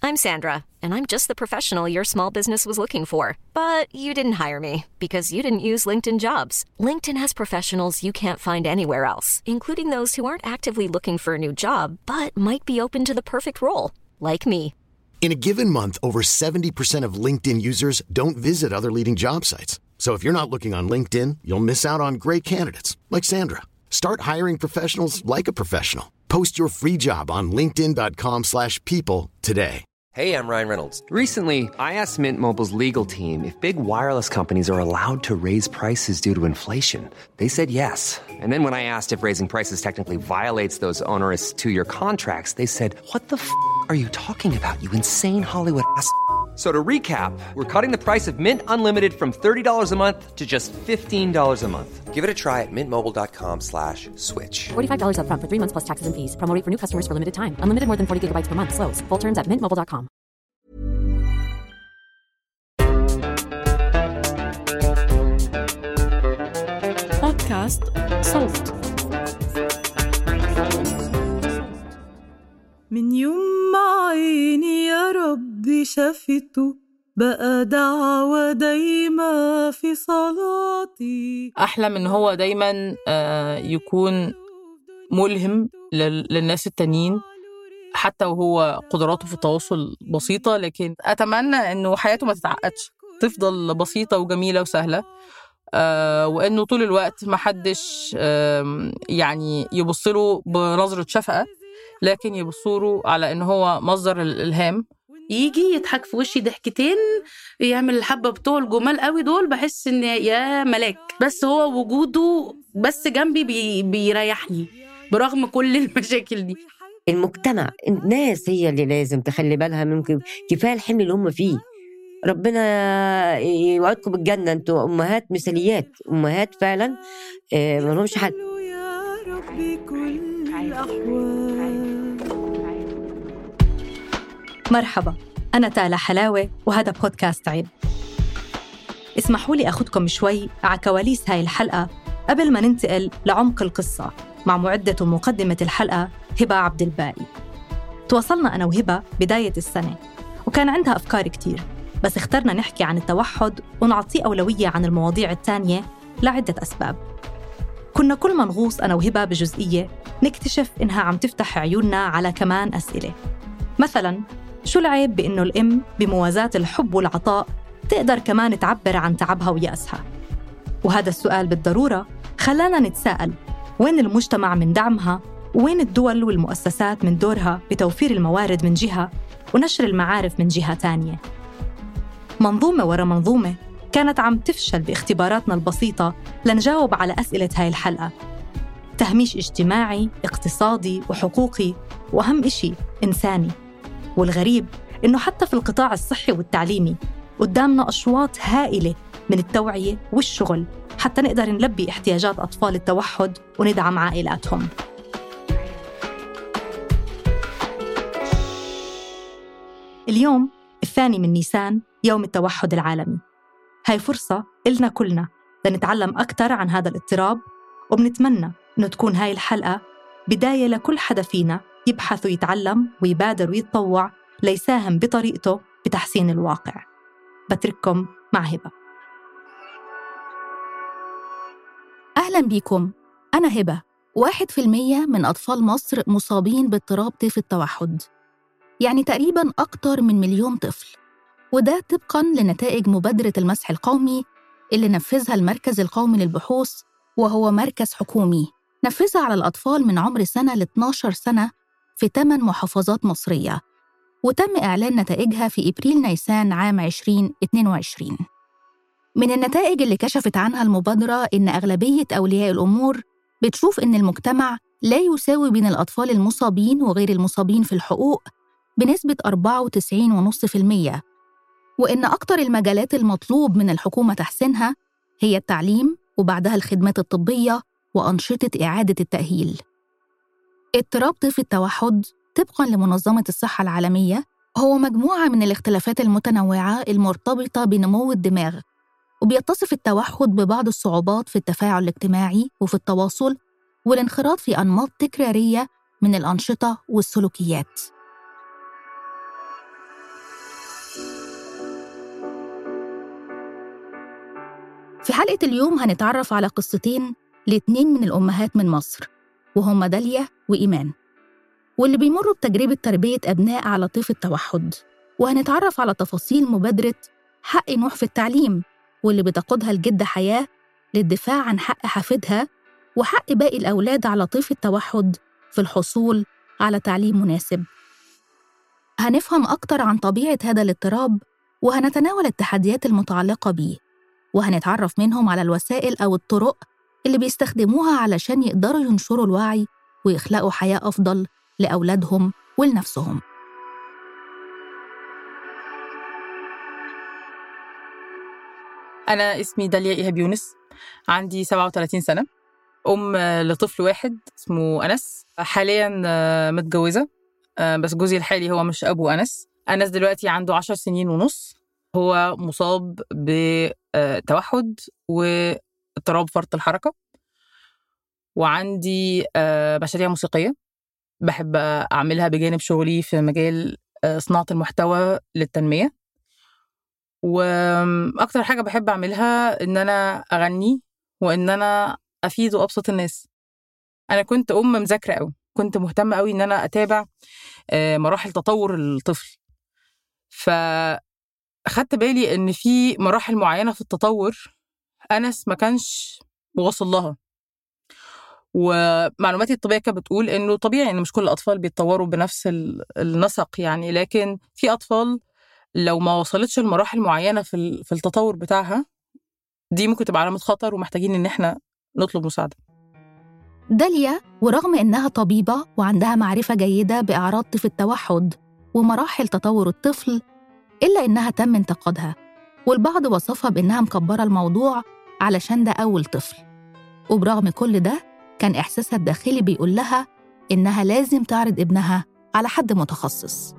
I'm Sandra, and I'm just the professional your small business was looking for. But you didn't hire me because you didn't use LinkedIn jobs. LinkedIn has professionals you can't find anywhere else, including those who aren't actively looking for a new job but might be open to the perfect role, like me. In a given month, over 70% of LinkedIn users don't visit other leading job sites. So if you're not looking on LinkedIn, you'll miss out on great candidates like Sandra. Start hiring professionals like a professional. Post your free job on linkedin.com/people slash people today. Hey, I'm Ryan Reynolds. Recently, I asked Mint Mobile's legal team if big wireless companies are allowed to raise prices due to inflation. They said yes. And then when I asked if raising prices technically violates those onerous two-year contracts, they said, "What the f- are you talking about? You insane Hollywood ass." So to recap, we're cutting the price of Mint Unlimited from $30 a month to just $15 a month. Give it a try at mintmobile.com slash switch. $45 upfront for three months plus taxes and fees. Promo rate for new customers for limited time. Unlimited more than 40 gigabytes per month. Slows. Full terms at mintmobile.com. بودكاست صوت من يوم ما عيني يا ربي شافته بقى دعوة دايما في صلاتي أحلم إن هو دايما آه، يكون ملهم لل- للناس التانيين حتى وهو قدراته في التواصل بسيطة لكن أتمنى إنه حياته ما تتعقدش تفضل بسيطة وجميلة وسهلة آه وإنه طول الوقت محدش آم، يعني يبص له بنظرة شفقة لكن يبصوا له على إن هو مصدر الإلهام يجي يضحك في وشي ضحكتين يعمل الحبة بتوع الجمال قوي دول بحس ان يا ملاك بس هو وجوده بس جنبي بي بيريحني برغم كل المشاكل دي المجتمع الناس هي اللي لازم تخلي بالها منكم كفايه الحمل اللي هم فيه ربنا يوعدكم بالجنه انتوا امهات مثاليات امهات فعلا آه، ما لهمش حل يا ربي كل الأحوال مرحبا أنا تالا حلاوة وهذا بودكاست عيب اسمحوا لي أخذكم شوي على كواليس هاي الحلقة قبل ما ننتقل لعمق القصة مع معدة ومقدمة الحلقة هبة عبد الباقي تواصلنا أنا وهبة بداية السنة وكان عندها أفكار كتير بس اخترنا نحكي عن التوحد ونعطيه أولوية عن المواضيع التانية لعدة أسباب كنا كل ما نغوص أنا وهبة بجزئية نكتشف إنها عم تفتح عيوننا على كمان أسئلة مثلاً شو العيب بإنه الأم بموازاة الحب والعطاء تقدر كمان تعبر عن تعبها ويأسها؟ وهذا السؤال بالضرورة خلانا نتساءل وين المجتمع من دعمها وين الدول والمؤسسات من دورها بتوفير الموارد من جهة ونشر المعارف من جهة تانية منظومة ورا منظومة كانت عم تفشل باختباراتنا البسيطة لنجاوب على أسئلة هاي الحلقة تهميش اجتماعي، اقتصادي وحقوقي وأهم إشي إنساني والغريب إنه حتى في القطاع الصحي والتعليمي قدامنا أشواط هائلة من التوعية والشغل حتى نقدر نلبي احتياجات أطفال التوحد وندعم عائلاتهم اليوم الثاني من نيسان يوم التوحد العالمي هاي فرصة إلنا كلنا لنتعلم أكثر عن هذا الاضطراب وبنتمنى إنه تكون هاي الحلقة بداية لكل حدا فينا يبحث ويتعلم ويبادر ويتطوع ليساهم بطريقته بتحسين الواقع بترككم مع هبة أهلا بيكم أنا هبة واحد في المية من أطفال مصر مصابين باضطراب طيف التوحد يعني تقريبا أكتر من مليون طفل وده طبقا لنتائج مبادرة المسح القومي اللي نفذها المركز القومي للبحوث وهو مركز حكومي نفذها على الأطفال من عمر سنة ل 12 سنة في 8 محافظات مصرية وتم إعلان نتائجها في إبريل نيسان عام 2022 من النتائج اللي كشفت عنها المبادرة إن أغلبية أولياء الأمور بتشوف إن المجتمع لا يساوي بين الأطفال المصابين وغير المصابين في الحقوق بنسبة 94.5% وإن أكتر المجالات المطلوب من الحكومة تحسينها هي التعليم وبعدها الخدمات الطبية وأنشطة إعادة التأهيل. اضطراب طيف التوحد طبقاً لمنظمة الصحة العالمية هو مجموعة من الاختلافات المتنوعة المرتبطة بنمو الدماغ وبيتصف التوحد ببعض الصعوبات في التفاعل الاجتماعي وفي التواصل والانخراط في أنماط تكرارية من الأنشطة والسلوكيات في حلقة اليوم هنتعرف على قصتين لاتنين من الأمهات من مصر وهما داليا وإيمان واللي بيمروا بتجربة تربية أبناء على طيف التوحد وهنتعرف على تفاصيل مبادرة حق نوح في التعليم واللي بتقودها الجدة حياة للدفاع عن حق حفيدها وحق باقي الأولاد على طيف التوحد في الحصول على تعليم مناسب هنفهم أكتر عن طبيعة هذا الاضطراب وهنتناول التحديات المتعلقة بيه وهنتعرف منهم على الوسائل أو الطرق اللي بيستخدموها علشان يقدروا ينشروا الوعي ويخلقوا حياة أفضل لأولادهم ولنفسهم أنا اسمي داليا إيهاب يونس عندي 37 سنة أم لطفل واحد اسمه أنس حاليا آه، متجوزة آه، بس جوزي الحالي هو مش أبو أنس أنس دلوقتي عنده 10 سنين ونص هو مصاب بتوحد واضطراب فرط الحركة وعندي آه، مشاريع موسيقية بحب أعملها بجانب شغلي في مجال آه، صناعة المحتوى للتنمية وأكتر حاجة بحب أعملها إن أنا أغني وإن أنا أفيد وأبسط الناس أنا كنت أم مذاكرة أوي كنت مهتمة أوي إن أنا أتابع آه، مراحل تطور الطفل فأخدت بالي إن في مراحل معينة في التطور أنس ما كانش واصل لها ومعلوماتي الطبية كانت بتقول إنه طبيعي إن مش كل الأطفال بيتطوروا بنفس ال- النسق يعني لكن في أطفال لو ما وصلتش لمراحل معينة في ال- في التطور بتاعها دي ممكن تبقى علامة خطر ومحتاجين إن إحنا نطلب مساعدة داليا ورغم إنها طبيبة وعندها معرفة جيدة بأعراض طيف التوحد ومراحل تطور الطفل إلا إنها تم انتقادها والبعض وصفها بإنها مكبرة الموضوع علشان ده أول طفل وبرغم كل ده كان إحساسها الداخلي بيقول لها إنها لازم تعرض ابنها على حد متخصص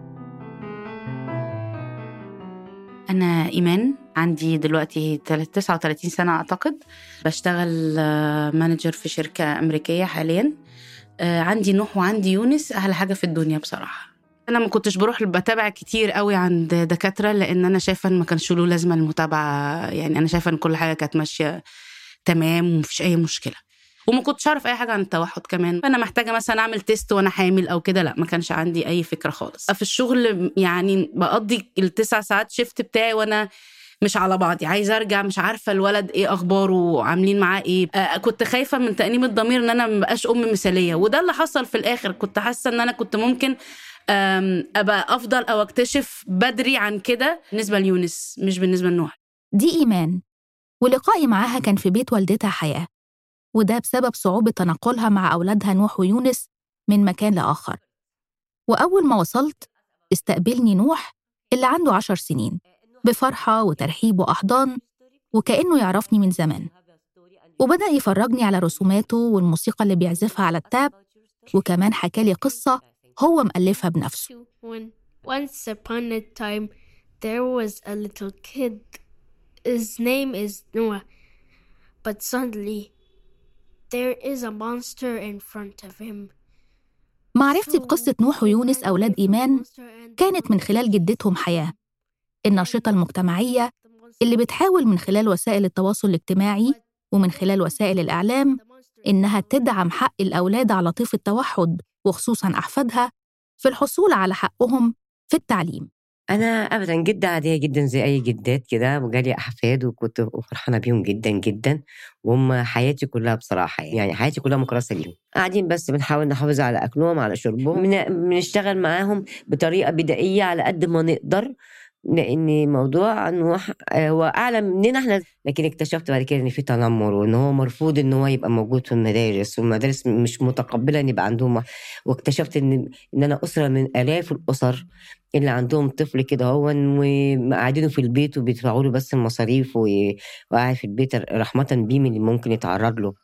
أنا إيمان عندي دلوقتي تل- 39 سنة أعتقد بشتغل آه، مانجر في شركة أمريكية حاليا آه، عندي نوح وعندي يونس أحلى حاجة في الدنيا بصراحة أنا ما كنتش بروح بتابع كتير قوي عند دكاترة لأن أنا شايفة إن ما كانش له لازمة المتابعة يعني أنا شايفة إن كل حاجة كانت ماشية تمام ومفيش أي مشكلة وما كنتش اعرف اي حاجه عن التوحد كمان انا محتاجه مثلا اعمل تيست وانا حامل او كده لا ما كانش عندي اي فكره خالص في الشغل يعني بقضي التسع ساعات شيفت بتاعي وانا مش على بعضي عايزه ارجع مش عارفه الولد ايه اخباره عاملين معاه ايه آه كنت خايفه من تانيب الضمير ان انا ما بقاش ام مثاليه وده اللي حصل في الاخر كنت حاسه ان انا كنت ممكن آم، ابقى افضل او اكتشف بدري عن كده بالنسبه ليونس مش بالنسبه لنوح دي إيمان ولقائي معاها كان في بيت والدتها حياة وده بسبب صعوبة تنقلها مع أولادها نوح ويونس من مكان لآخر وأول ما وصلت استقبلني نوح اللي عنده عشر سنين بفرحة وترحيب وأحضان وكأنه يعرفني من زمان وبدأ يفرجني على رسوماته والموسيقى اللي بيعزفها على التاب وكمان حكالي قصة هو مألفها بنفسه When once upon a time there was a little kid. His name is Noah. But suddenly there is a monster in front of him. معرفتي بقصة نوح ويونس أولاد إيمان كانت من خلال جدتهم حياة الناشطة المجتمعية اللي بتحاول من خلال وسائل التواصل الاجتماعي ومن خلال وسائل الإعلام إنها تدعم حق الأولاد على طيف التوحد وخصوصاً أحفادها في الحصول على حقهم في التعليم انا ابدا جده عاديه جدا زي اي جدات كده وجالي احفاد وكنت فرحانه بيهم جدا جدا وهم حياتي كلها بصراحه يعني حياتي كلها مكرسه ليهم قاعدين بس بنحاول نحافظ على اكلهم على شربهم بن- بنشتغل معاهم بطريقه بدائيه على قد ما نقدر لان موضوع نوح آه، هو اعلى مننا احنا لكن اكتشفت بعد كده ان في تنمر وان هو مرفوض ان هو يبقى موجود في المدارس والمدارس مش متقبله ان يبقى عندهم واكتشفت ان ان انا اسره من الاف الاسر اللي عندهم طفل كده هو وقاعدينه في البيت وبيدفعوا له بس المصاريف و- وقاعد في البيت رحمة بيه من اللي ممكن يتعرض له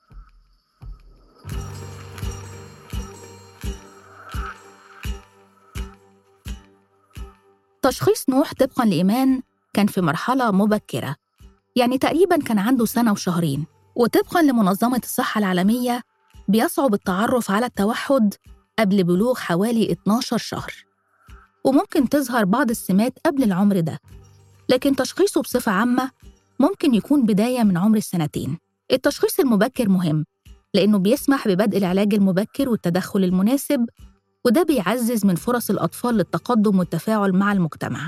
تشخيص نوح طبقاً لإيمان كان في مرحلة مبكرة يعني تقريباً كان عنده سنة وشهرين وطبقاً لمنظمة الصحة العالمية بيصعب التعرف على التوحد قبل بلوغ حوالي 12 شهر وممكن تظهر بعض السمات قبل العمر ده لكن تشخيصه بصفة عامة ممكن يكون بداية من عمر السنتين التشخيص المبكر مهم لأنه بيسمح ببدء العلاج المبكر والتدخل المناسب وده بيعزز من فرص الأطفال للتقدم والتفاعل مع المجتمع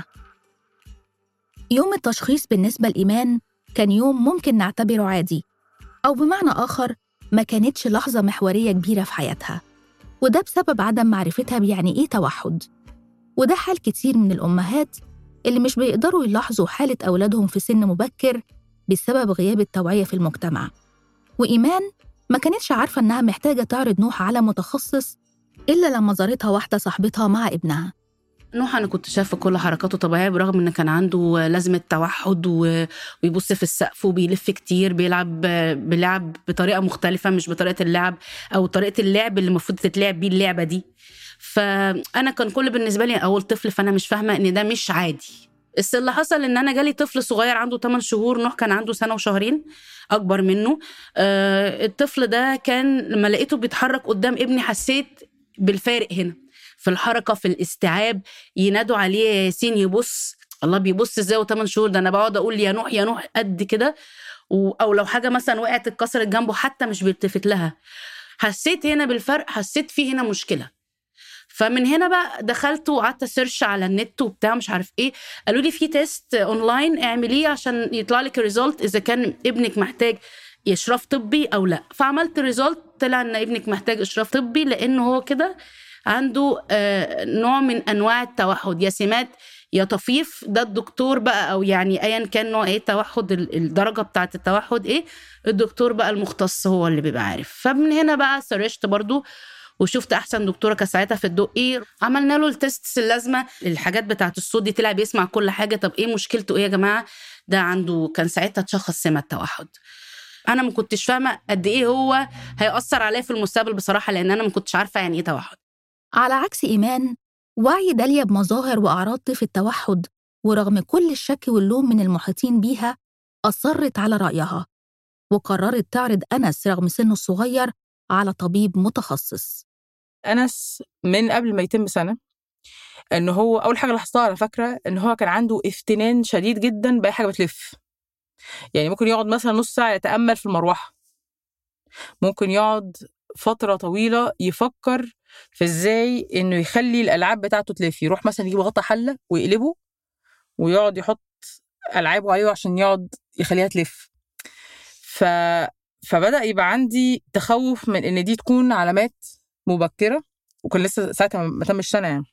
يوم التشخيص بالنسبة لإيمان كان يوم ممكن نعتبره عادي أو بمعنى آخر ما كانتش لحظة محورية كبيرة في حياتها وده بسبب عدم معرفتها بيعني إيه توحد وده حال كتير من الأمهات اللي مش بيقدروا يلاحظوا حالة أولادهم في سن مبكر بسبب غياب التوعية في المجتمع وإيمان ما كانتش عارفة إنها محتاجة تعرض نوح على متخصص إلا لما زارتها واحدة صاحبتها مع ابنها نوح انا كنت شايفه كل حركاته طبيعيه برغم ان كان عنده لازمه توحد و- ويبص في السقف وبيلف كتير بيلعب بيلعب بطريقه مختلفه مش بطريقه اللعب او طريقه اللعب اللي المفروض تتلعب بيه اللعبه دي فانا كان كل بالنسبه لي اول طفل فانا مش فاهمه ان ده مش عادي بس اللي حصل ان انا جالي طفل صغير عنده 8 شهور نوح كان عنده سنه وشهرين اكبر منه آه الطفل ده كان لما لقيته بيتحرك قدام ابني حسيت بالفارق هنا في الحركه في الاستيعاب ينادوا عليه يا ياسين يبص الله بيبص ازاي وثمان شهور ده انا بقعد اقول يا نوح يا نوح قد كده و- او لو حاجه مثلا وقعت اتكسرت جنبه حتى مش بيلتفت لها حسيت هنا بالفرق حسيت فيه هنا مشكله فمن هنا بقى دخلت وقعدت سيرش على النت وبتاع مش عارف ايه قالوا لي في تيست اونلاين اعمليه عشان يطلع لك الريزلت اذا كان ابنك محتاج اشراف طبي او لا فعملت ريزلت طلع ان ابنك محتاج اشراف طبي لانه هو كده عنده آه، نوع من انواع التوحد يا سمات يا طفيف ده الدكتور بقى او يعني ايا كان نوع ايه التوحد ال- الدرجه بتاعه التوحد ايه الدكتور بقى المختص هو اللي بيبقى عارف فمن هنا بقى سرشت برضو وشفت احسن دكتوره كانت ساعتها في الدقي عملنا له التست اللازمه الحاجات بتاعه الصوت دي طلع بيسمع كل حاجه طب ايه مشكلته ايه يا جماعه ده عنده كان ساعتها اتشخص سمه توحد انا ما كنتش فاهمه قد ايه هو هيأثر عليا في المستقبل بصراحه لان انا ما كنتش عارفه يعني ايه توحد على عكس إيمان وعي داليا بمظاهر وأعراض طيف التوحد ورغم كل الشك واللوم من المحيطين بيها أصرت على رأيها وقررت تعرض أنس رغم سنه الصغير على طبيب متخصص انس من قبل ما يتم سنه ان هو اول حاجه لاحظتها على فكره ان هو كان عنده افتنان شديد جدا باي حاجه بتلف يعني ممكن يقعد مثلا نص ساعه يتامل في المروحه ممكن يقعد فتره طويله يفكر في ازاي انه يخلي الالعاب بتاعته تلف يروح مثلا يجيب غطا حله ويقلبه ويقعد يحط العابه عليه عشان يقعد يخليها تلف ف فبدا يبقى عندي تخوف من ان دي تكون علامات مبكره وكان لسه ساعتها ما تمش سنه يعني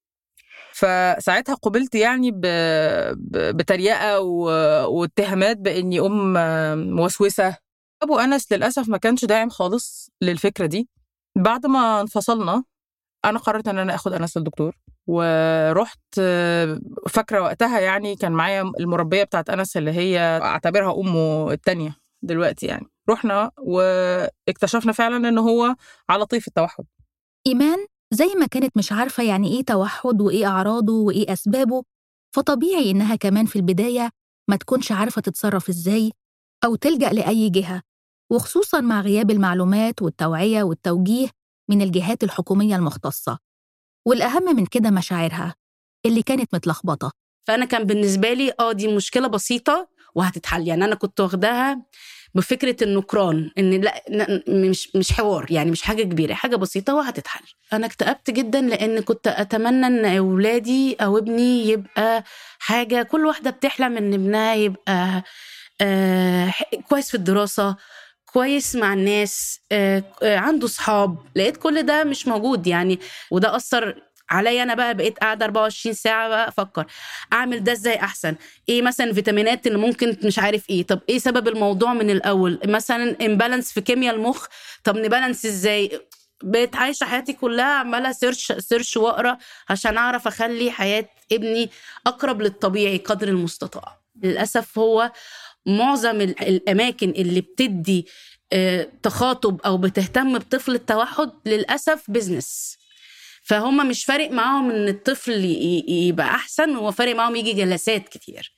فساعتها قبلت يعني ب... ب... بتريقه و... واتهامات باني ام موسوسه ابو انس للاسف ما كانش داعم خالص للفكره دي بعد ما انفصلنا انا قررت ان انا اخد انس للدكتور ورحت آه، فاكره وقتها يعني كان معايا المربيه بتاعت انس اللي هي اعتبرها امه التانية دلوقتي يعني رحنا واكتشفنا فعلا ان هو على طيف التوحد إيمان زي ما كانت مش عارفة يعني إيه توحد وإيه أعراضه وإيه أسبابه فطبيعي إنها كمان في البداية ما تكونش عارفة تتصرف إزاي أو تلجأ لأي جهة وخصوصا مع غياب المعلومات والتوعية والتوجيه من الجهات الحكومية المختصة والأهم من كده مشاعرها اللي كانت متلخبطة فانا كان بالنسبه لي اه دي مشكله بسيطه وهتتحل يعني انا كنت واخداها بفكره النكران ان لا ن- مش مش حوار يعني مش حاجه كبيره حاجه بسيطه وهتتحل انا اكتئبت جدا لان كنت اتمنى ان اولادي او ابني يبقى حاجه كل واحده بتحلم ان ابنها يبقى آه كويس في الدراسه كويس مع الناس آه آه، عنده صحاب لقيت كل ده مش موجود يعني وده اثر عليا انا بقى بقيت قاعده 24 ساعه بقى افكر اعمل ده ازاي احسن ايه مثلا فيتامينات اللي ممكن مش عارف ايه طب ايه سبب الموضوع من الاول مثلا امبالانس في كيمياء المخ طب نبالانس ازاي بقيت عايشه حياتي كلها عماله سيرش سيرش واقرا عشان اعرف اخلي حياه ابني اقرب للطبيعي قدر المستطاع للاسف هو معظم ال- الاماكن اللي بتدي آه، تخاطب او بتهتم بطفل التوحد للاسف بزنس فهم مش فارق معاهم ان الطفل ي- ي- يبقى احسن هو فارق معاهم يجي جلسات كتير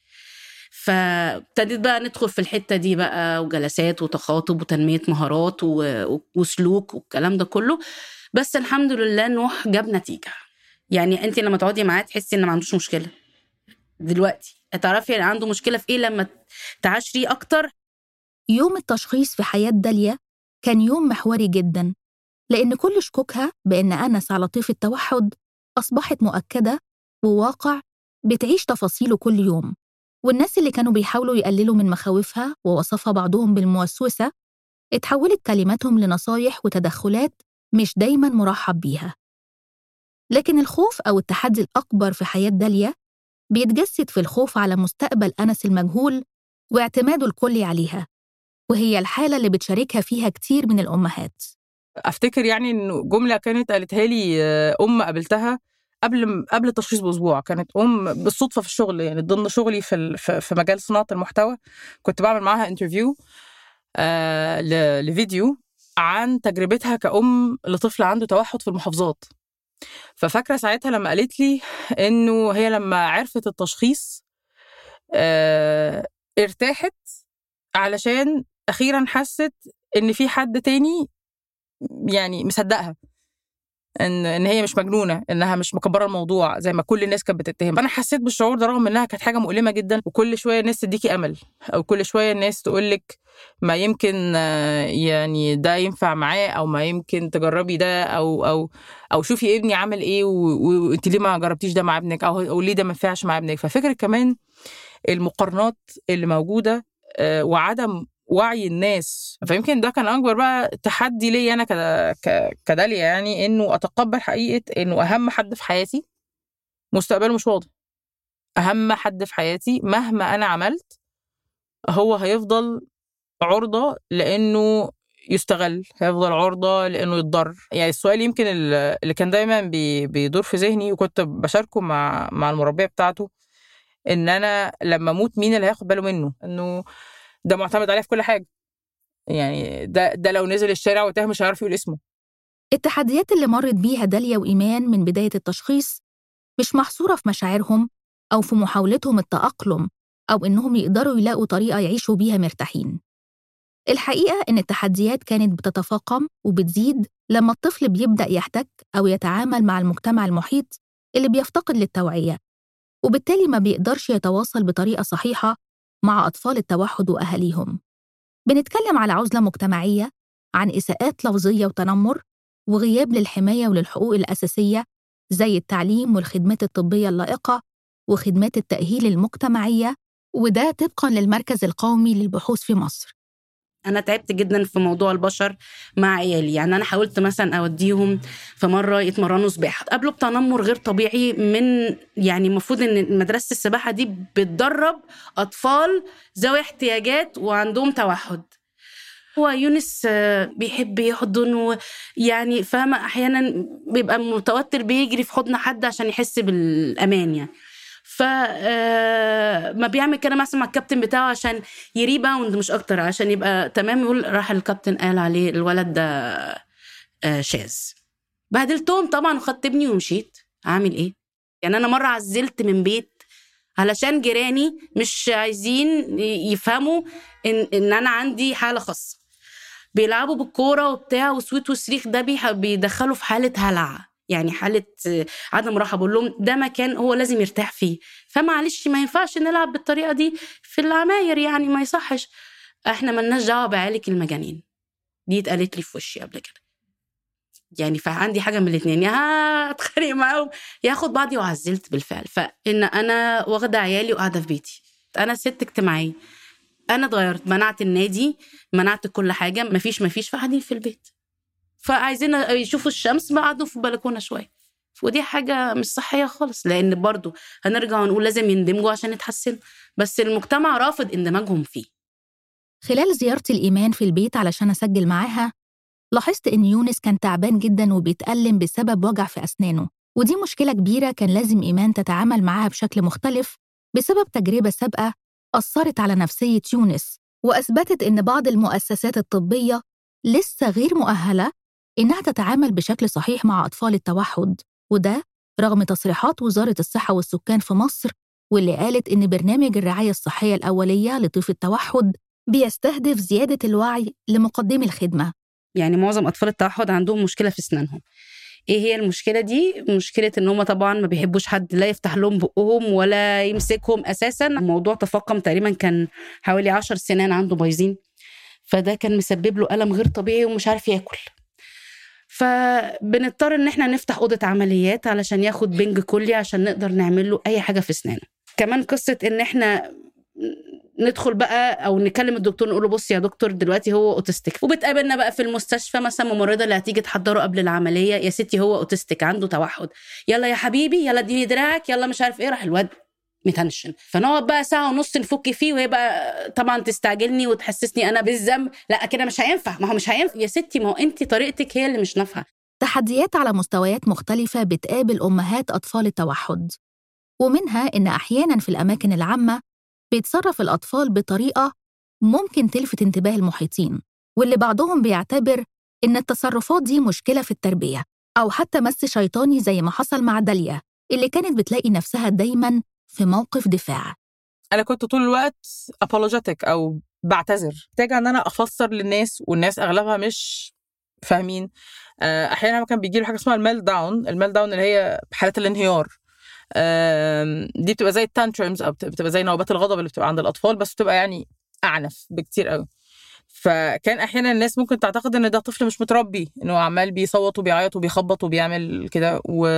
فابتديت بقى ندخل في الحته دي بقى وجلسات وتخاطب وتنميه مهارات و- وسلوك والكلام ده كله بس الحمد لله نوح جاب نتيجه يعني انت لما تقعدي معاه تحسي ان ما عندوش مشكله دلوقتي تعرفي عنده مشكله في ايه لما تعاشريه اكتر يوم التشخيص في حياة داليا كان يوم محوري جدا لأن كل شكوكها بأن أنس على طيف التوحد أصبحت مؤكدة وواقع بتعيش تفاصيله كل يوم والناس اللي كانوا بيحاولوا يقللوا من مخاوفها ووصفها بعضهم بالموسوسة اتحولت كلماتهم لنصايح وتدخلات مش دايما مرحب بيها لكن الخوف أو التحدي الأكبر في حياة داليا بيتجسد في الخوف على مستقبل أنس المجهول واعتماده الكلي عليها وهي الحالة اللي بتشاركها فيها كتير من الأمهات افتكر يعني انه جمله كانت قالتها لي آه، ام قابلتها قبل قبل التشخيص باسبوع كانت ام بالصدفه في الشغل يعني ضمن شغلي في ال- في في مجال صناعه المحتوى كنت بعمل معاها انترفيو آه ل- لفيديو عن تجربتها كأم لطفل عنده توحد في المحافظات ففاكره ساعتها لما قالت لي انه هي لما عرفت التشخيص آه ارتاحت علشان اخيرا حست ان في حد تاني يعني مصدقها ان ان هي مش مجنونه انها مش مكبره الموضوع زي ما كل الناس كانت بتتهم انا حسيت بالشعور ده رغم انها كانت حاجه مؤلمه جدا وكل شويه الناس تديكي امل او كل شويه الناس تقول لك ما يمكن آه، يعني ده ينفع معاه او ما يمكن تجربي ده او او او شوفي ابني عمل ايه و- و- وانت ليه ما جربتيش ده مع ابنك او او ليه ده ما ينفعش مع ابنك ففكره كمان المقارنات اللي موجوده آه، وعدم وعي الناس فيمكن ده كان اكبر بقى تحدي ليا انا كد- ك- كداليا يعني انه اتقبل حقيقه انه اهم حد في حياتي مستقبله مش واضح اهم حد في حياتي مهما انا عملت هو هيفضل عرضه لانه يستغل هيفضل عرضه لانه يتضر يعني السؤال يمكن ال- اللي كان دايما بي- بيدور في ذهني وكنت بشاركه مع مع المربيه بتاعته ان انا لما اموت مين اللي هياخد باله منه انه ده معتمد عليه في كل حاجه يعني ده ده لو نزل الشارع وتاه مش هيعرف يقول اسمه التحديات اللي مرت بيها داليا وإيمان من بداية التشخيص مش محصورة في مشاعرهم أو في محاولتهم التأقلم أو إنهم يقدروا يلاقوا طريقة يعيشوا بيها مرتاحين. الحقيقة إن التحديات كانت بتتفاقم وبتزيد لما الطفل بيبدأ يحتك أو يتعامل مع المجتمع المحيط اللي بيفتقد للتوعية وبالتالي ما بيقدرش يتواصل بطريقة صحيحة مع أطفال التوحد وأهاليهم. بنتكلم على عزلة مجتمعية عن إساءات لفظية وتنمر وغياب للحماية وللحقوق الأساسية زي التعليم والخدمات الطبية اللائقة وخدمات التأهيل المجتمعية وده طبقا للمركز القومي للبحوث في مصر انا تعبت جدا في موضوع البشر مع عيالي يعني انا حاولت مثلا اوديهم في مره يتمرنوا سباحه قابلوا بتنمر غير طبيعي من يعني المفروض ان مدرسه السباحه دي بتدرب اطفال ذوي احتياجات وعندهم توحد هو يونس آه، بيحب يحضن ويعني فاهمة أحيانا بيبقى متوتر بيجري في حضن حد عشان يحس بالأمان يعني ف آه، ما بيعمل كده مثلا مع الكابتن بتاعه عشان يريباوند مش اكتر عشان يبقى تمام يقول راح الكابتن قال عليه الولد ده آه، شاذ بهدلتهم طبعا وخدت ابني ومشيت عامل ايه يعني انا مره عزلت من بيت علشان جيراني مش عايزين ي- يفهموا ان ان انا عندي حاله خاصه بيلعبوا بالكوره وبتاع وسويت والصريخ ده بيح- بيدخلوا في حاله هلع يعني حاله آه، عدم راحه بقول لهم ده مكان هو لازم يرتاح فيه فمعلش ما ينفعش نلعب بالطريقه دي في العماير يعني ما يصحش احنا ملناش دعوه بعيالك المجانين دي اتقالت لي في وشي قبل كده يعني فعندي حاجه من الاثنين يا اتخانق معاهم يا اخد بعضي وعزلت بالفعل فان انا واخده عيالي وقاعده في بيتي انا ست اجتماعيه انا اتغيرت منعت النادي منعت كل حاجه مفيش مفيش فقاعدين في البيت فعايزين يشوفوا الشمس بقعدوا في البلكونه شويه ودي حاجه مش صحيه خالص لان برضو هنرجع ونقول لازم يندمجوا عشان يتحسنوا بس المجتمع رافض اندماجهم فيه خلال زيارتي الإيمان في البيت علشان أسجل معاها لاحظت إن يونس كان تعبان جدا وبيتألم بسبب وجع في أسنانه ودي مشكلة كبيرة كان لازم إيمان تتعامل معاها بشكل مختلف بسبب تجربة سابقة أثرت على نفسية يونس وأثبتت إن بعض المؤسسات الطبية لسه غير مؤهلة إنها تتعامل بشكل صحيح مع أطفال التوحد وده رغم تصريحات وزارة الصحة والسكان في مصر واللي قالت إن برنامج الرعاية الصحية الأولية لطيف التوحد بيستهدف زيادة الوعي لمقدمي الخدمة يعني معظم اطفال التوحد عندهم مشكله في اسنانهم ايه هي المشكله دي مشكله ان هم طبعا ما بيحبوش حد لا يفتح لهم بقهم ولا يمسكهم اساسا الموضوع تفاقم تقريبا كان حوالي عشر سنين عنده بايظين فده كان مسبب له الم غير طبيعي ومش عارف ياكل فبنضطر ان احنا نفتح اوضه عمليات علشان ياخد بنج كلي عشان نقدر نعمل له اي حاجه في اسنانه كمان قصه ان احنا ندخل بقى او نكلم الدكتور نقول له بص يا دكتور دلوقتي هو اوتستيك وبتقابلنا بقى في المستشفى مثلا ممرضه اللي هتيجي تحضره قبل العمليه يا ستي هو اوتستيك عنده توحد يلا يا حبيبي يلا اديني دراعك يلا مش عارف ايه راح الواد متنشن فنقعد بقى ساعه ونص نفك فيه وهي بقى طبعا تستعجلني وتحسسني انا بالذنب لا كده مش هينفع ما هو مش هينفع يا ستي ما هو انت طريقتك هي اللي مش نافعه تحديات على مستويات مختلفة بتقابل أمهات أطفال التوحد ومنها إن أحياناً في الأماكن العامة بيتصرف الأطفال بطريقة ممكن تلفت انتباه المحيطين واللي بعضهم بيعتبر إن التصرفات دي مشكلة في التربية أو حتى مس شيطاني زي ما حصل مع داليا اللي كانت بتلاقي نفسها دايماً في موقف دفاع انا كنت طول الوقت apologetic او بعتذر محتاجه ان انا افسر للناس والناس اغلبها مش فاهمين آه، احيانا كان بيجي له حاجه اسمها الميل داون الميل داون اللي هي حالات الانهيار آم، دي بتبقى زي التانترمز او بت- بتبقى زي نوبات الغضب اللي بتبقى عند الاطفال بس بتبقى يعني اعنف بكتير قوي فكان احيانا الناس ممكن تعتقد ان ده طفل مش متربي انه عمال بيصوت وبيعيط وبيخبط وبيعمل كده و...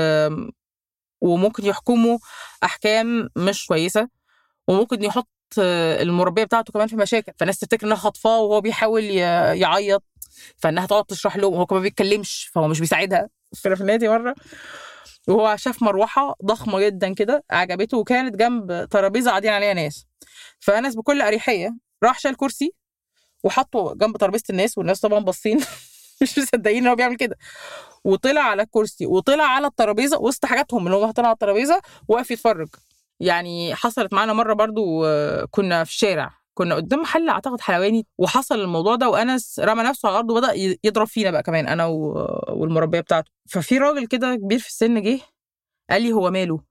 وممكن يحكموا احكام مش كويسه وممكن يحط المربيه بتاعته كمان في مشاكل فالناس تفتكر انها خطفاه وهو بيحاول ي- يعيط فانها تقعد تشرح له وهو كمان ما بيتكلمش فهو مش بيساعدها في في النادي مره وهو شاف مروحه ضخمه جدا كده عجبته وكانت جنب ترابيزه قاعدين عليها ناس فانس بكل اريحيه راح شال كرسي وحطه جنب ترابيزه الناس والناس طبعا باصين مش مصدقين ان هو بيعمل كده وطلع على الكرسي وطلع على الترابيزه وسط حاجاتهم اللي هو طلع على الترابيزه وقف يتفرج يعني حصلت معانا مره برضو آه، كنا في الشارع كنا قدام محل اعتقد حلواني وحصل الموضوع ده وانس رمى نفسه على الارض وبدا ي- يضرب فينا بقى كمان انا و- والمربيه بتاعته ففي راجل كده كبير في السن جه قال لي هو ماله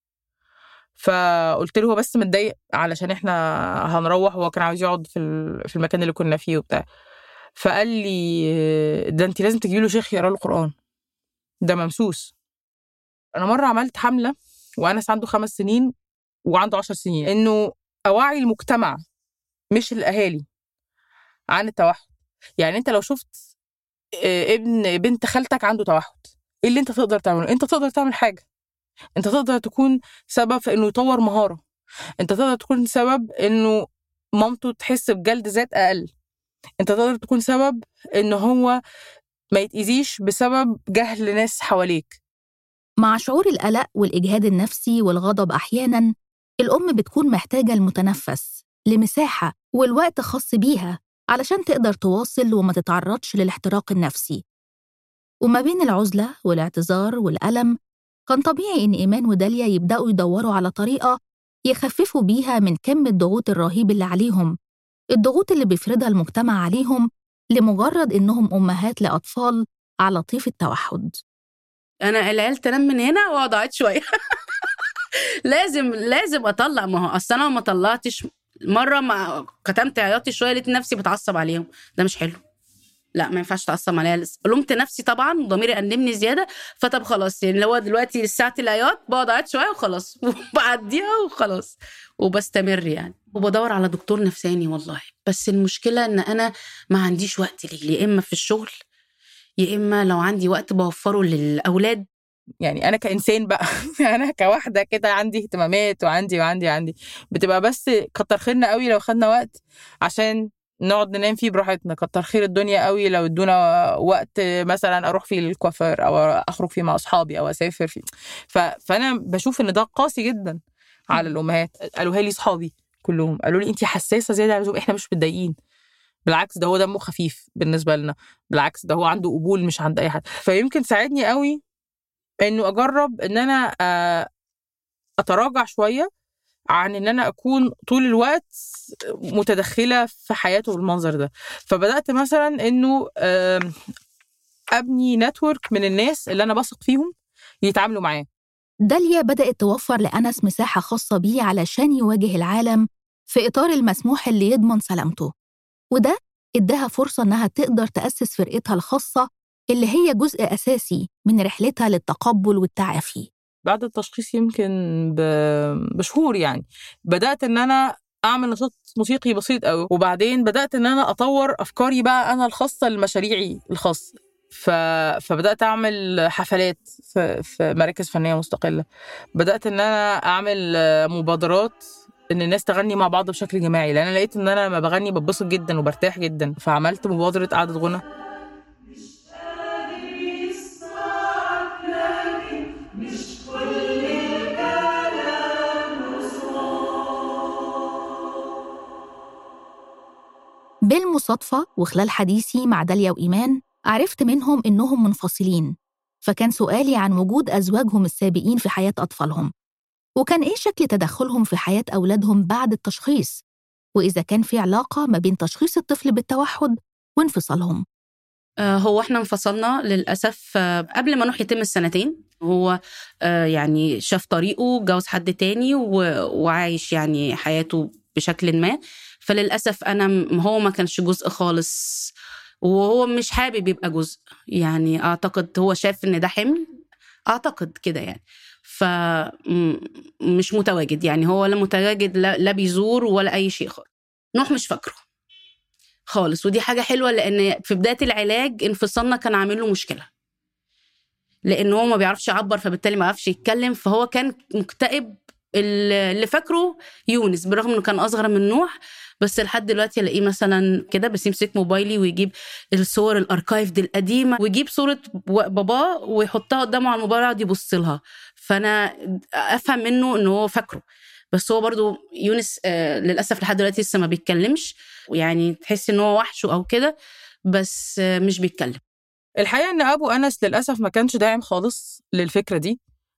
فقلت له هو بس متضايق علشان احنا هنروح وهو كان عاوز يقعد في ال- في المكان اللي كنا فيه وبتاع فقال لي ده انت لازم تجيبي له شيخ يقرا له القران ده ممسوس انا مره عملت حمله وانس عنده خمس سنين وعنده عشر سنين انه اوعي المجتمع مش الاهالي عن التوحد يعني انت لو شفت آه، ابن بنت خالتك عنده توحد ايه اللي انت تقدر تعمله انت تقدر تعمل حاجه انت تقدر تكون سبب في انه يطور مهاره انت تقدر تكون سبب انه مامته تحس بجلد ذات اقل انت تقدر تكون سبب ان هو ما يتأذيش بسبب جهل ناس حواليك مع شعور القلق والإجهاد النفسي والغضب أحياناً الأم بتكون محتاجة المتنفس لمساحة والوقت خاص بيها علشان تقدر تواصل وما تتعرضش للاحتراق النفسي وما بين العزلة والاعتذار والألم كان طبيعي إن إيمان وداليا يبدأوا يدوروا على طريقة يخففوا بيها من كم الضغوط الرهيب اللي عليهم الضغوط اللي بيفرضها المجتمع عليهم لمجرد إنهم أمهات لأطفال على طيف التوحد انا العيال تنام من هنا واقعد اعيط شويه لازم لازم اطلع ما هو اصل انا ما طلعتش مره ما كتمت عياطي شويه لقيت نفسي بتعصب عليهم ده مش حلو لا ما ينفعش تعصب عليها لسه لومت نفسي طبعا وضميري أنمني زياده فطب خلاص يعني اللي هو دلوقتي ساعه العياط بقعد اعيط شويه وخلاص وبعديها وخلاص وبستمر يعني وبدور على دكتور نفساني والله بس المشكله ان انا ما عنديش وقت ليه يا اما في الشغل يا اما لو عندي وقت بوفره للاولاد يعني انا كانسان بقى انا كواحده كده عندي اهتمامات وعندي وعندي وعندي بتبقى بس كتر خيرنا قوي لو خدنا وقت عشان نقعد ننام فيه براحتنا كتر خير الدنيا قوي لو ادونا وقت مثلا اروح فيه للكوافير او اخرج فيه مع اصحابي او اسافر فيه ف... فانا بشوف ان ده قاسي جدا على الامهات قالوها لي اصحابي كلهم قالوا لي انت حساسه زياده عن اللزوم احنا مش متضايقين بالعكس ده هو دمه خفيف بالنسبه لنا بالعكس ده هو عنده قبول مش عند اي حد فيمكن ساعدني قوي انه اجرب ان انا آه، اتراجع شويه عن ان انا اكون طول الوقت متدخله في حياته بالمنظر ده فبدات مثلا انه آم، ابني نتورك من الناس اللي انا بثق فيهم يتعاملوا معاه داليا بدأت توفر لأنس مساحة خاصة بيه علشان يواجه العالم في إطار المسموح اللي يضمن سلامته وده إداها فرصة إنها تقدر تأسس فرقتها الخاصة اللي هي جزء أساسي من رحلتها للتقبل والتعافي بعد التشخيص يمكن ب- بشهور يعني بدات ان انا اعمل نشاط موسيقي بسيط قوي وبعدين بدات ان انا اطور افكاري بقى انا الخاصه لمشاريعي الخاص ف... فبدات اعمل حفلات في... في مراكز فنيه مستقله بدات ان انا اعمل آه، مبادرات ان الناس تغني مع بعض بشكل جماعي لان انا لقيت ان انا لما بغني بتبسط جدا وبرتاح جدا فعملت مبادره قعده غنى بالمصادفة وخلال حديثي مع داليا وإيمان عرفت منهم إنهم منفصلين فكان سؤالي عن وجود أزواجهم السابقين في حياة أطفالهم وكان إيه شكل تدخلهم في حياة أولادهم بعد التشخيص وإذا كان في علاقة ما بين تشخيص الطفل بالتوحد وانفصالهم آه، هو احنا انفصلنا للاسف آه، قبل ما نوح يتم السنتين هو آه، يعني شاف طريقه جوز حد تاني و- وعايش يعني حياته بشكل ما فللاسف انا م- هو ما كانش جزء خالص وهو مش حابب يبقى جزء يعني اعتقد هو شاف ان ده حمل اعتقد كده يعني فمش متواجد يعني هو لا متواجد لا, لا بيزور ولا اي شيء خالص نوح مش فاكره خالص ودي حاجه حلوه لان في بدايه العلاج انفصالنا كان عامل له مشكله لان هو ما بيعرفش يعبر فبالتالي ما عرفش يتكلم فهو كان مكتئب اللي اللي فاكره يونس بالرغم انه كان اصغر من نوح بس لحد دلوقتي الاقيه مثلا كده بس يمسك موبايلي ويجيب الصور الاركايف دي القديمه ويجيب صوره و- باباه ويحطها قدامه على الموبايل يقعد يبص لها فانا افهم منه ان هو فاكره بس هو برضو يونس آه للاسف لحد دلوقتي لسه ما بيتكلمش ويعني تحس ان هو وحشه او كده بس آه مش بيتكلم الحقيقه ان ابو انس للاسف ما كانش داعم خالص للفكره دي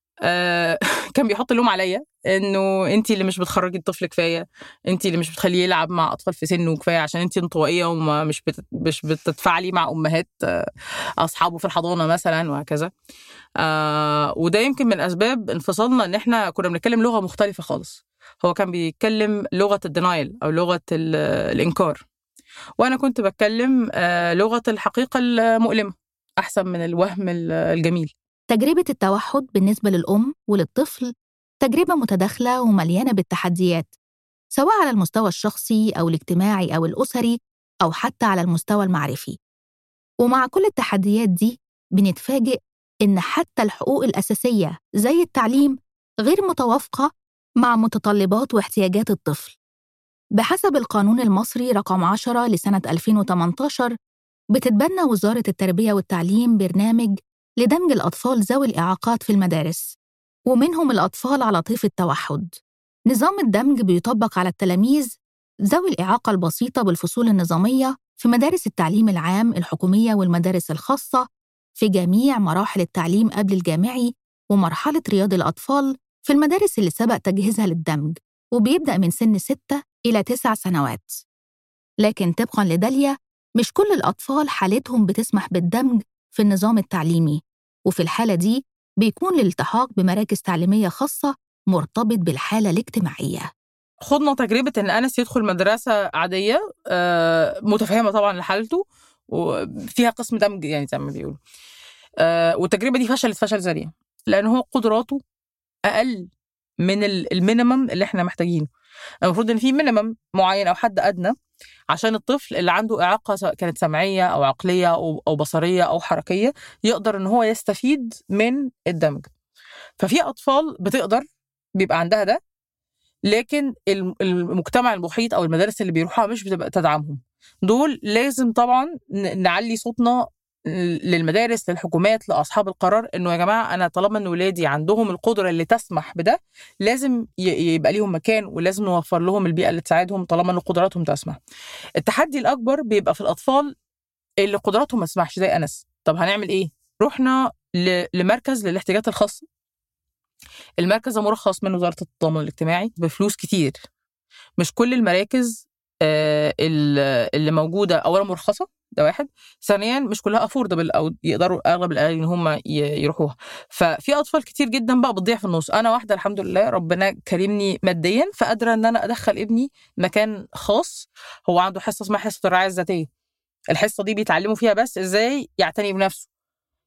آه كان بيحط اللوم عليا انه انت اللي مش بتخرجي الطفل كفايه انت اللي مش بتخليه يلعب مع اطفال في سنه كفايه عشان انت انطوائيه وما مش بت... مش بتتفاعلي مع امهات آه، اصحابه في الحضانه مثلا وهكذا آه وده يمكن من اسباب انفصالنا ان احنا كنا بنتكلم لغه مختلفه خالص هو كان بيتكلم لغه الدينايل او لغه ال- الانكار وانا كنت بتكلم آه لغه الحقيقه المؤلمه احسن من الوهم ال- الجميل تجربة التوحد بالنسبة للأم وللطفل تجربة متداخلة ومليانة بالتحديات سواء على المستوى الشخصي أو الاجتماعي أو الأسري أو حتى على المستوى المعرفي ومع كل التحديات دي بنتفاجئ إن حتى الحقوق الأساسية زي التعليم غير متوافقة مع متطلبات واحتياجات الطفل بحسب القانون المصري رقم 10 لسنة 2018 بتتبنى وزارة التربية والتعليم برنامج لدمج الأطفال ذوي الإعاقات في المدارس ومنهم الأطفال على طيف التوحد نظام الدمج بيطبق على التلاميذ ذوي الإعاقة البسيطة بالفصول النظامية في مدارس التعليم العام الحكومية والمدارس الخاصة في جميع مراحل التعليم قبل الجامعي ومرحلة رياض الأطفال في المدارس اللي سبق تجهيزها للدمج وبيبدأ من سن 6 إلى 9 سنوات لكن طبقاً لداليا مش كل الأطفال حالتهم بتسمح بالدمج في النظام التعليمي وفي الحالة دي بيكون الالتحاق بمراكز تعليمية خاصة مرتبط بالحالة الاجتماعية خضنا تجربة إن أنس يدخل مدرسة عادية آه، متفهمة طبعا لحالته وفيها قسم دمج يعني زي ما بيقولوا آه، والتجربة دي فشلت فشل ذريع لأن هو قدراته أقل من ال- المينيمم اللي احنا محتاجينه المفروض إن في مينيمم معين أو حد أدنى عشان الطفل اللي عنده إعاقة سواء كانت سمعية أو عقلية أو أو بصرية أو حركية يقدر إن هو يستفيد من الدمج ففي أطفال بتقدر بيبقى عندها ده لكن الم- المجتمع المحيط او المدارس اللي بيروحوها مش بتبقى تدعمهم دول لازم طبعا ن- نعلي صوتنا للمدارس للحكومات لاصحاب القرار انه يا جماعه انا طالما ان ولادي عندهم القدره اللي تسمح بده لازم ي- يبقى ليهم مكان ولازم نوفر لهم البيئه اللي تساعدهم طالما ان قدراتهم تسمح. التحدي الاكبر بيبقى في الاطفال اللي قدراتهم ما تسمحش زي انس. طب هنعمل ايه؟ رحنا ل- لمركز للاحتياجات الخاصه المركز ده مرخص من وزاره التضامن الاجتماعي بفلوس كتير مش كل المراكز آه، ال- اللي موجوده اولا مرخصه ده واحد ثانيا مش كلها افوردبل او يقدروا اغلب الاهالي ان هم ي- يروحوها ففي اطفال كتير جدا بقى بتضيع في النص انا واحده الحمد لله ربنا كرمني ماديا فقادره ان انا ادخل ابني مكان خاص هو عنده حصه اسمها حصه الرعايه الذاتيه الحصه دي بيتعلموا فيها بس ازاي يعتني بنفسه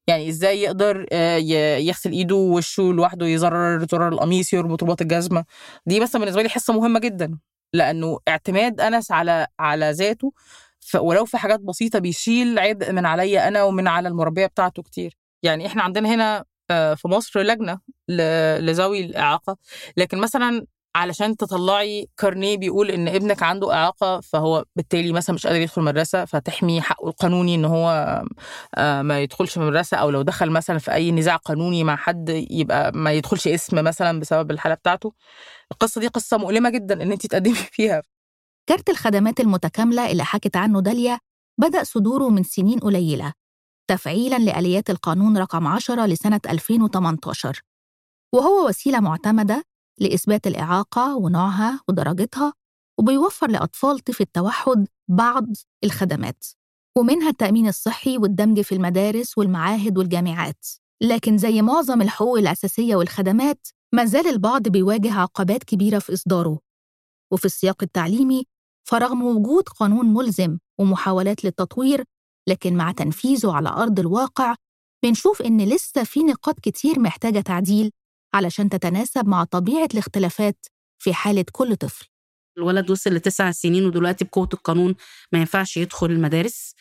يعني ازاي يقدر آه، ي- يغسل ايده ووشه لوحده يزرر زرار القميص يربط رباط الجزمه دي مثلا بالنسبه لي حصه مهمه جدا لانه اعتماد انس على على ذاته ف- ولو في حاجات بسيطه بيشيل عبء من عليا انا ومن على المربيه بتاعته كتير يعني احنا عندنا هنا آه، في مصر لجنه ل- لذوي الاعاقه لكن مثلا علشان تطلعي كارنيه بيقول ان ابنك عنده اعاقه فهو بالتالي مثلا مش قادر يدخل مدرسه فتحمي حقه القانوني ان هو آه، ما يدخلش مدرسه او لو دخل مثلا في اي نزاع قانوني مع حد يبقى ما يدخلش اسم مثلا بسبب الحاله بتاعته القصه دي قصه مؤلمه جدا ان انت تقدمي فيها كارت الخدمات المتكاملة اللي حكت عنه داليا بدأ صدوره من سنين قليلة تفعيلاً لآليات القانون رقم 10 لسنة 2018 وهو وسيلة معتمدة لإثبات الإعاقة ونوعها ودرجتها وبيوفر لأطفال طيف التوحد بعض الخدمات ومنها التأمين الصحي والدمج في المدارس والمعاهد والجامعات لكن زي معظم الحقوق الأساسية والخدمات ما زال البعض بيواجه عقبات كبيرة في إصداره وفي السياق التعليمي فرغم وجود قانون ملزم ومحاولات للتطوير لكن مع تنفيذه على أرض الواقع بنشوف إن لسه في نقاط كتير محتاجة تعديل علشان تتناسب مع طبيعة الاختلافات في حالة كل طفل الولد وصل لتسع سنين ودلوقتي بقوة القانون ما ينفعش يدخل المدارس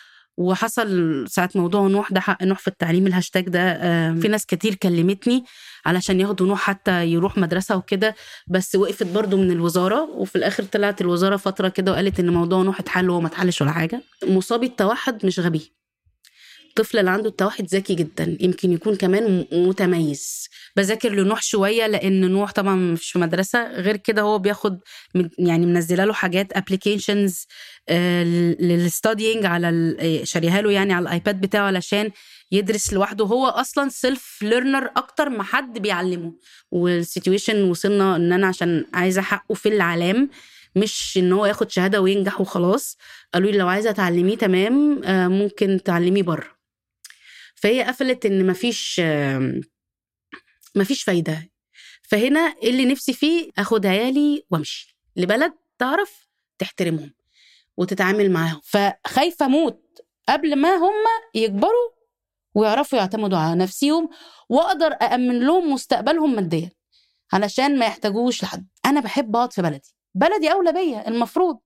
وحصل ساعة موضوع نوح ده حق نوح في التعليم الهاشتاج ده آه، في ناس كتير كلمتني علشان ياخدوا نوح حتى يروح مدرسة وكده بس وقفت برضو من الوزارة وفي الآخر طلعت الوزارة فترة كده وقالت إن موضوع نوح اتحل وهو ما اتحلش ولا حاجة مصابي التوحد مش غبي الطفل اللي عنده التوحد ذكي جدا يمكن يكون كمان م- متميز بذاكر لنوح شويه لان نوح طبعا مش في مدرسه غير كده هو بياخد من- يعني منزله له حاجات ابلكيشنز للستادينج على ال- آه، شاريها له يعني على الايباد بتاعه علشان يدرس لوحده هو اصلا سيلف ليرنر اكتر ما حد بيعلمه والسيتويشن وصلنا ان انا عشان عايزه حقه في العلام مش ان هو ياخد شهاده وينجح وخلاص قالوا لي لو عايزه تعلميه تمام آه، ممكن تعلميه بره فهي قفلت ان مفيش آم، مفيش فايده فهنا اللي نفسي فيه اخد عيالي وامشي لبلد تعرف تحترمهم وتتعامل معاهم فخايفه اموت قبل ما هم يكبروا ويعرفوا يعتمدوا على نفسهم واقدر أأمن لهم مستقبلهم ماديا علشان ما يحتاجوش لحد انا بحب اقعد في بلدي بلدي اولى بيا المفروض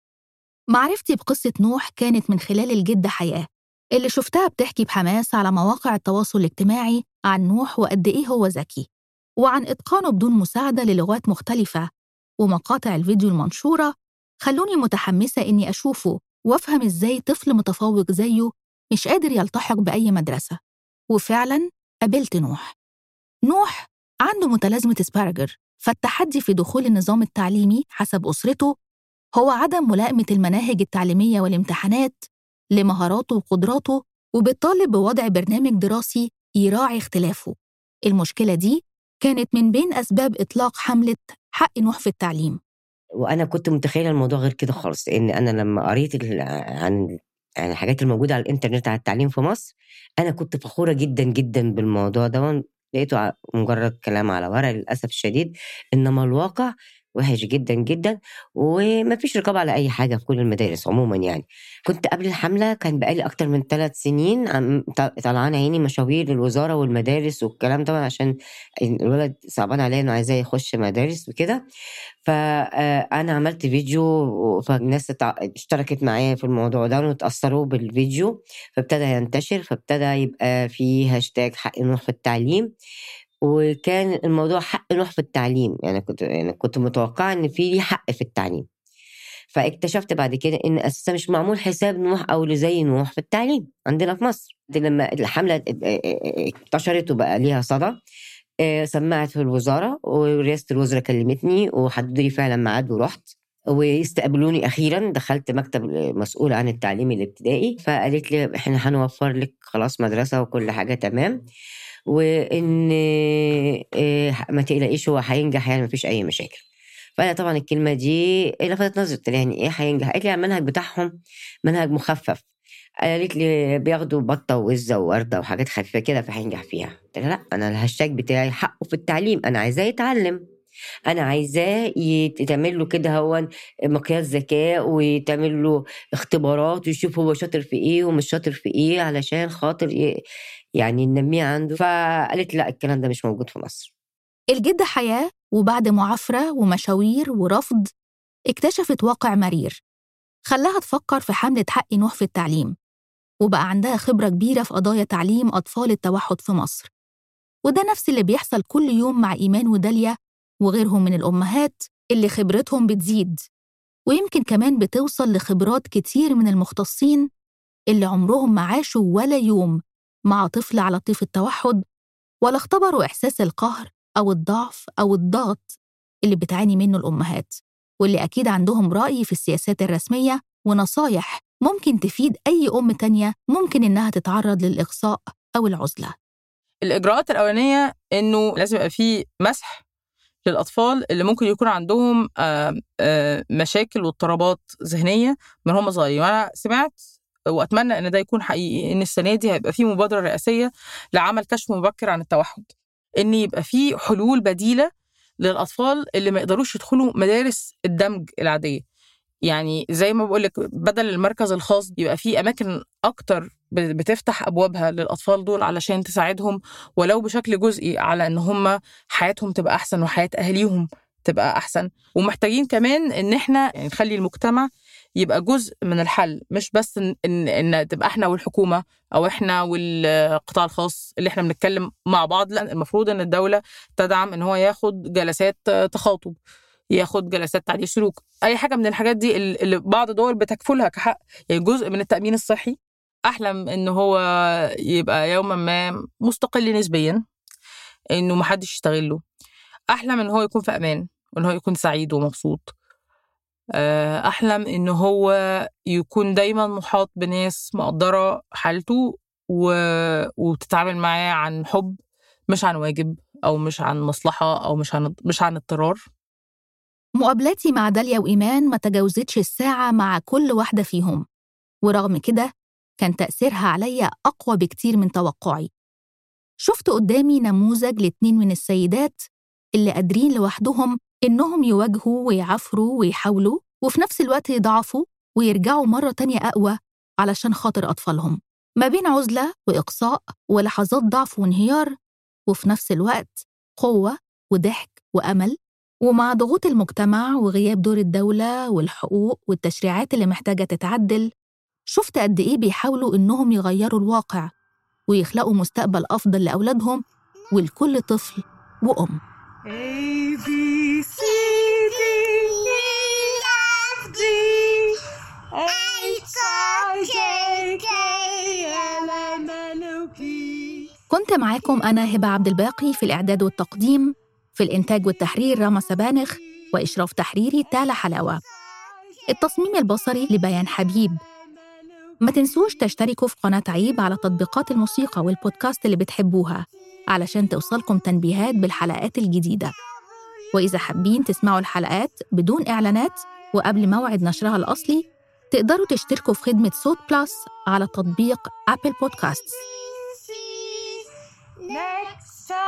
معرفتي بقصة نوح كانت من خلال الجدة حياة اللي شفتها بتحكي بحماس على مواقع التواصل الاجتماعي عن نوح وقد إيه هو ذكي وعن إتقانه بدون مساعدة للغات مختلفة ومقاطع الفيديو المنشورة خلوني متحمسة إني أشوفه وأفهم إزاي طفل متفوق زيه مش قادر يلتحق بأي مدرسة وفعلاً قابلت نوح نوح عنده متلازمة سبارجر فالتحدي في دخول النظام التعليمي حسب أسرته هو عدم ملائمة المناهج التعليمية والامتحانات لمهاراته وقدراته وبيطالب بوضع برنامج دراسي يراعي اختلافه المشكلة دي كانت من بين أسباب إطلاق حملة حق نوح في التعليم وانا كنت متخيله الموضوع غير كده خالص ان انا لما قريت ال- عن عن الحاجات الموجوده على الانترنت على التعليم في مصر انا كنت فخوره جدا جدا بالموضوع ده لقيته ع- مجرد كلام على ورق للاسف الشديد انما الواقع وحش جدا جدا ومفيش رقابه على اي حاجه في كل المدارس عموما يعني كنت قبل الحمله كان بقالي اكتر من ثلاث سنين عم ط- طلعان عيني مشاوير للوزاره والمدارس والكلام ده عشان الولد صعبان عليا انه عايزاه يخش مدارس وكده فانا عملت فيديو فالناس اتع- اشتركت معايا في الموضوع ده واتاثروا بالفيديو فابتدى ينتشر فابتدى يبقى في هاشتاج حق نوح في التعليم وكان الموضوع حق نوح في التعليم يعني كنت يعني كنت متوقعه ان في ليه حق في التعليم فاكتشفت بعد كده ان اساسا مش معمول حساب نوح او اللي زي نوح في التعليم عندنا في مصر دي لما الحمله انتشرت وبقى ليها صدى آه، سمعت في الوزاره ورئاسه الوزراء كلمتني وحددوا لي فعلا ميعاد ورحت ويستقبلوني اخيرا دخلت مكتب المسؤول عن التعليم الابتدائي فقالت لي احنا هنوفر لك خلاص مدرسه وكل حاجه تمام وان آه، ما تقلقيش هو هينجح يعني مفيش اي مشاكل فانا طبعا الكلمه دي لفتت نظري قلت لها يعني ايه هينجح قالت لي يعني المنهج بتاعهم منهج مخفف قالت لي بياخدوا بطه ووزه وورده وحاجات خفيفه كده فهينجح فيها قلت لها لا انا الهاشتاج بتاعي حقه في التعليم انا عايزاه يتعلم انا عايزاه يتعمل له كده هو مقياس ذكاء ويتعمل له اختبارات ويشوف هو شاطر في ايه ومش شاطر في ايه علشان خاطر ي- يعني ننميه عنده فقالت لا الكلام ده مش موجود في مصر الجدة حياة وبعد معافرة ومشاوير ورفض اكتشفت واقع مرير خلاها تفكر في حملة حق نوح في التعليم وبقى عندها خبرة كبيرة في قضايا تعليم أطفال التوحد في مصر وده نفس اللي بيحصل كل يوم مع إيمان وداليا وغيرهم من الأمهات اللي خبرتهم بتزيد ويمكن كمان بتوصل لخبرات كتير من المختصين اللي عمرهم ما عاشوا ولا يوم مع طفل على طيف التوحد ولا اختبروا إحساس القهر أو الضعف أو الضغط اللي بتعاني منه الأمهات واللي أكيد عندهم رأي في السياسات الرسمية ونصايح ممكن تفيد أي أم تانية ممكن إنها تتعرض للإقصاء أو العزلة الإجراءات الأولانية إنه لازم يبقى في مسح للأطفال اللي ممكن يكون عندهم آه، آه، مشاكل واضطرابات ذهنية من هم صغيرين وأنا سمعت وأتمنى إن ده يكون حقيقي إن السنة دي هيبقى في مبادرة رئاسية لعمل كشف مبكر عن التوحد إن يبقى في حلول بديلة للأطفال اللي ما يقدروش يدخلوا مدارس الدمج العادية يعني زي ما بقول لك بدل المركز الخاص يبقى في اماكن اكتر ب- بتفتح ابوابها للاطفال دول علشان تساعدهم ولو بشكل جزئي على ان هم حياتهم تبقى احسن وحياه اهاليهم تبقى احسن ومحتاجين كمان ان احنا يعني نخلي المجتمع يبقى جزء من الحل مش بس ان ان, إن تبقى احنا والحكومه او احنا والقطاع الخاص اللي احنا بنتكلم مع بعض لا المفروض ان الدوله تدعم ان هو ياخد جلسات تخاطب ياخد جلسات تعديل سلوك اي حاجه من الحاجات دي اللي اللي بعض الدول بتكفلها كحق يعني جزء من التامين الصحي احلم ان هو يبقى يوما ما مستقل نسبيا انه محدش يستغله احلم ان هو يكون في امان وان هو يكون سعيد ومبسوط آه، احلم ان هو يكون دايما محاط بناس مقدره حالته و... وتتعامل معاه عن حب مش عن واجب او مش عن مصلحه او مش عن مش عن اضطرار مقابلاتي مع داليا وإيمان ما تجاوزتش الساعة مع كل واحدة فيهم ورغم كده كان تأثيرها عليا أقوى بكتير من توقعي شفت قدامي نموذج لاتنين من السيدات اللي قادرين لوحدهم إنهم يواجهوا ويعافروا ويحاولوا وفي نفس الوقت يضعفوا ويرجعوا مرة تانية أقوى علشان خاطر أطفالهم ما بين عزلة وإقصاء ولحظات ضعف وانهيار وفي نفس الوقت قوة وضحك وأمل ومع ضغوط المجتمع وغياب دور الدولة والحقوق والتشريعات اللي محتاجة تتعدل شفت قد إيه بيحاولوا إنهم يغيروا الواقع ويخلقوا مستقبل أفضل لأولادهم ولكل طفل وأم A B C D E F G H I J K L M N O P كنت معاكم أنا هبة عبد الباقي في الإعداد والتقديم في الإنتاج والتحرير رامة سبانخ وإشراف تحريري تالا حلاوة التصميم البصري لبيان حبيب ما تنسوش تشتركوا في قناة عيب على تطبيقات الموسيقى والبودكاست اللي بتحبوها علشان توصلكم تنبيهات بالحلقات الجديدة وإذا حابين تسمعوا الحلقات بدون إعلانات وقبل موعد نشرها الأصلي تقدروا تشتركوا في خدمة صوت بلس على تطبيق أبل بودكاستس Next time